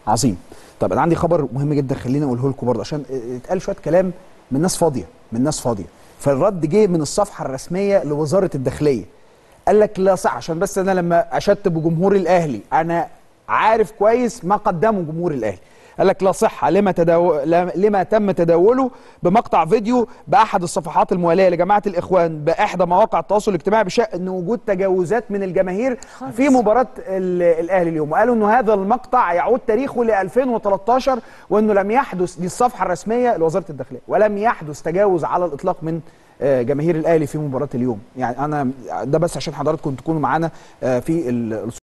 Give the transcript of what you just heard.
عظيم طب انا عندي خبر مهم جدا خليني اقوله لكم برضه عشان اتقال شويه كلام من ناس فاضيه من ناس فاضيه فالرد جه من الصفحه الرسميه لوزاره الداخليه قال لك لا صح عشان بس انا لما اشدت بجمهور الاهلي انا عارف كويس ما قدمه جمهور الاهلي قال لك لا صحة لما, تداو... لما تم تداوله بمقطع فيديو بأحد الصفحات الموالية لجماعة الإخوان بإحدى مواقع التواصل الاجتماعي بشأن وجود تجاوزات من الجماهير خالص. في مباراة ال- الأهلي اليوم وقالوا أنه هذا المقطع يعود تاريخه ل 2013 وأنه لم يحدث دي الصفحة الرسمية لوزارة الداخلية ولم يحدث تجاوز على الإطلاق من آه، جماهير الأهلي في مباراة اليوم يعني أنا ده بس عشان حضراتكم تكونوا معانا آه، في ال-